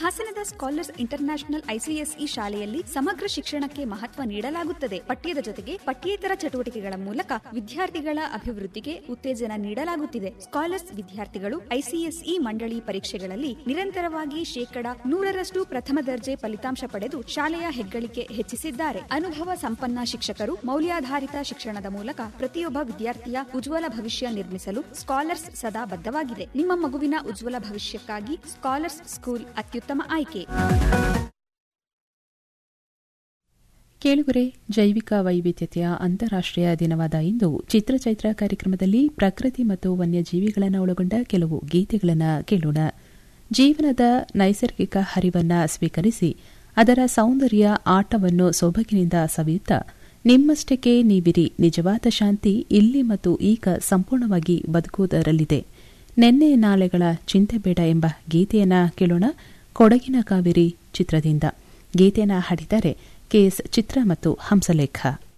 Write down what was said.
ಹಾಸನದ scholars international ICSE ಶಾಲೆಯಲ್ಲಿ ಸಮಗ್ರ ಶಿಕ್ಷಣಕ್ಕೆ ಮಹತ್ವ ನೀಡಲಾಗುತ್ತದೆ ಪಠ್ಯದ ಜೊತೆಗೆ ಪಠ್ಯೇತರ ಚಟುವಟಿಕೆಗಳ ಮೂಲಕ ವಿದ್ಯಾರ್ಥಿಗಳ ಅಭಿವೃದ್ಧಿಗೆ ಉತ್ತೇಜನ ನೀಡಲಾಗುತ್ತಿದೆ ಸ್ಕಾಲರ್ಸ್ ವಿದ್ಯಾರ್ಥಿಗಳು ಐಸಿಎಸ್ಇ ಮಂಡಳಿ ಪರೀಕ್ಷೆಗಳಲ್ಲಿ ನಿರಂತರವಾಗಿ ಶೇಕಡಾ ನೂರರಷ್ಟು ಪ್ರಥಮ ದರ್ಜೆ ಫಲಿತಾಂಶ ಪಡೆದು ಶಾಲೆಯ ಹೆಗ್ಗಳಿಕೆ ಹೆಚ್ಚಿಸಿದ್ದಾರೆ ಅನುಭವ ಸಂಪನ್ನ ಶಿಕ್ಷಕರು ಮೌಲ್ಯಾಧಾರಿತ ಶಿಕ್ಷಣದ ಮೂಲಕ ಪ್ರತಿಯೊಬ್ಬ ವಿದ್ಯಾರ್ಥಿಯ ಉಜ್ವಲ ಭವಿಷ್ಯ ನಿರ್ಮಿಸಲು ಸ್ಕಾಲರ್ಸ್ ಸದಾ ಬದ್ಧವಾಗಿದೆ ನಿಮ್ಮ ಮಗುವಿನ ಉಜ್ವಲ ಭವಿಷ್ಯಕ್ಕಾಗಿ ಸ್ಕಾಲರ್ಸ್ ಸ್ಕೂಲ್ ಅತ್ಯುತ್ತಮ ಆಯ್ಕೆ ಕೇಳುಗರೆ ಜೈವಿಕ ವೈವಿಧ್ಯತೆಯ ಅಂತಾರಾಷ್ಟ್ರೀಯ ದಿನವಾದ ಇಂದು ಚಿತ್ರಚೈತ್ರ ಕಾರ್ಯಕ್ರಮದಲ್ಲಿ ಪ್ರಕೃತಿ ಮತ್ತು ವನ್ಯಜೀವಿಗಳನ್ನು ಒಳಗೊಂಡ ಕೆಲವು ಗೀತೆಗಳನ್ನು ಕೇಳೋಣ ಜೀವನದ ನೈಸರ್ಗಿಕ ಹರಿವನ್ನ ಸ್ವೀಕರಿಸಿ ಅದರ ಸೌಂದರ್ಯ ಆಟವನ್ನು ಸೊಬಗಿನಿಂದ ಸವಿಯುತ್ತಾ ನಿಮ್ಮಷ್ಟಕ್ಕೆ ನೀವಿರಿ ನಿಜವಾದ ಶಾಂತಿ ಇಲ್ಲಿ ಮತ್ತು ಈಗ ಸಂಪೂರ್ಣವಾಗಿ ಬದುಕುವುದರಲ್ಲಿದೆ ನೆನ್ನೆ ನಾಳೆಗಳ ಚಿಂತೆ ಬೇಡ ಎಂಬ ಗೀತೆಯನ್ನ ಕೇಳೋಣ ಕೊಡಗಿನ ಕಾವೇರಿ ಚಿತ್ರದಿಂದ ಗೀತೆಯನ್ನ ಹಾಡಿದ್ದಾರೆ ಕೆಎಸ್ ಚಿತ್ರ ಮತ್ತು ಹಂಸಲೇಖ